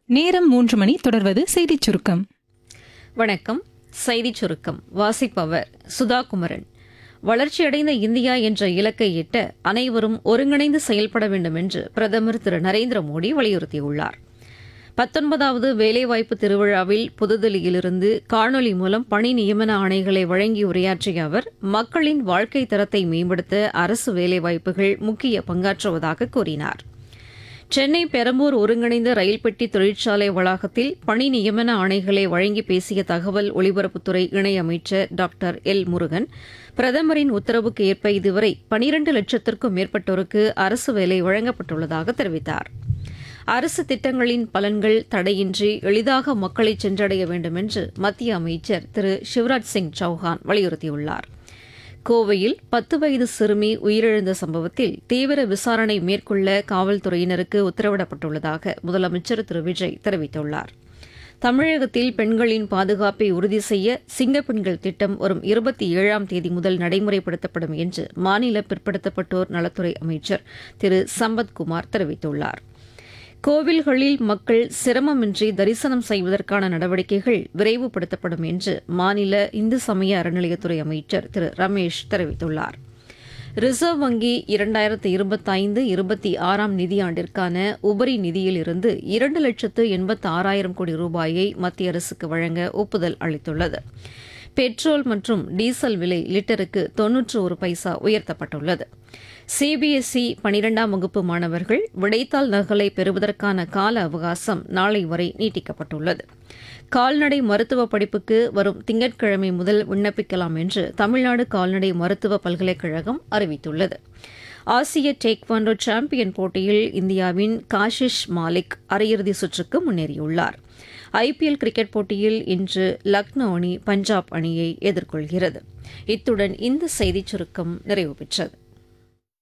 நேரம் மூன்று மணி தொடர்வது செய்திச் சுருக்கம் வணக்கம் செய்திச் சுருக்கம் வாசிப்பவர் சுதா குமரன் வளர்ச்சியடைந்த இந்தியா என்ற இலக்கை எட்ட அனைவரும் ஒருங்கிணைந்து செயல்பட வேண்டும் என்று பிரதமர் திரு நரேந்திர மோடி வலியுறுத்தியுள்ளார் பத்தொன்பதாவது வேலைவாய்ப்பு திருவிழாவில் புதுதில்லியிலிருந்து காணொலி மூலம் பணி நியமன ஆணைகளை வழங்கி உரையாற்றிய அவர் மக்களின் வாழ்க்கை தரத்தை மேம்படுத்த அரசு வேலைவாய்ப்புகள் முக்கிய பங்காற்றுவதாக கூறினார் சென்னை பெரம்பூர் ஒருங்கிணைந்த ரயில் பெட்டி தொழிற்சாலை வளாகத்தில் பணி நியமன ஆணைகளை வழங்கி பேசிய தகவல் ஒலிபரப்புத்துறை இணையமைச்சர் டாக்டர் எல் முருகன் பிரதமரின் உத்தரவுக்கு ஏற்ப இதுவரை பனிரண்டு லட்சத்திற்கும் மேற்பட்டோருக்கு அரசு வேலை வழங்கப்பட்டுள்ளதாக தெரிவித்தார் அரசு திட்டங்களின் பலன்கள் தடையின்றி எளிதாக மக்களை சென்றடைய வேண்டும் என்று மத்திய அமைச்சர் திரு சிவராஜ் சிங் சௌஹான் வலியுறுத்தியுள்ளார் கோவையில் பத்து வயது சிறுமி உயிரிழந்த சம்பவத்தில் தீவிர விசாரணை மேற்கொள்ள காவல்துறையினருக்கு உத்தரவிடப்பட்டுள்ளதாக முதலமைச்சர் திரு விஜய் தெரிவித்துள்ளார் தமிழகத்தில் பெண்களின் பாதுகாப்பை உறுதி செய்ய சிங்கப்பெண்கள் திட்டம் வரும் இருபத்தி ஏழாம் தேதி முதல் நடைமுறைப்படுத்தப்படும் என்று மாநில பிற்படுத்தப்பட்டோர் நலத்துறை அமைச்சர் திரு சம்பத்குமார் தெரிவித்துள்ளார் கோவில்களில் மக்கள் சிரமமின்றி தரிசனம் செய்வதற்கான நடவடிக்கைகள் விரைவுபடுத்தப்படும் என்று மாநில இந்து சமய அறநிலையத்துறை அமைச்சர் திரு ரமேஷ் தெரிவித்துள்ளார் ரிசர்வ் வங்கி இரண்டாயிரத்து இருபத்தைந்து இருபத்தி ஆறாம் நிதியாண்டிற்கான உபரி நிதியிலிருந்து இரண்டு லட்சத்து எண்பத்து ஆறாயிரம் கோடி ரூபாயை மத்திய அரசுக்கு வழங்க ஒப்புதல் அளித்துள்ளது பெட்ரோல் மற்றும் டீசல் விலை லிட்டருக்கு தொன்னூற்று ஒரு பைசா உயர்த்தப்பட்டுள்ளது சிபிஎஸ்இ பனிரெண்டாம் வகுப்பு மாணவர்கள் விடைத்தாள் நகலை பெறுவதற்கான கால அவகாசம் நாளை வரை நீட்டிக்கப்பட்டுள்ளது கால்நடை மருத்துவ படிப்புக்கு வரும் திங்கட்கிழமை முதல் விண்ணப்பிக்கலாம் என்று தமிழ்நாடு கால்நடை மருத்துவ பல்கலைக்கழகம் அறிவித்துள்ளது ஆசிய டேக்வாண்டோ சாம்பியன் போட்டியில் இந்தியாவின் காஷிஷ் மாலிக் அரையிறுதி சுற்றுக்கு முன்னேறியுள்ளார் ஐபிஎல் கிரிக்கெட் போட்டியில் இன்று லக்னோ அணி பஞ்சாப் அணியை எதிர்கொள்கிறது இத்துடன் இந்த செய்திச் சுருக்கம் நிறைவு பெற்றது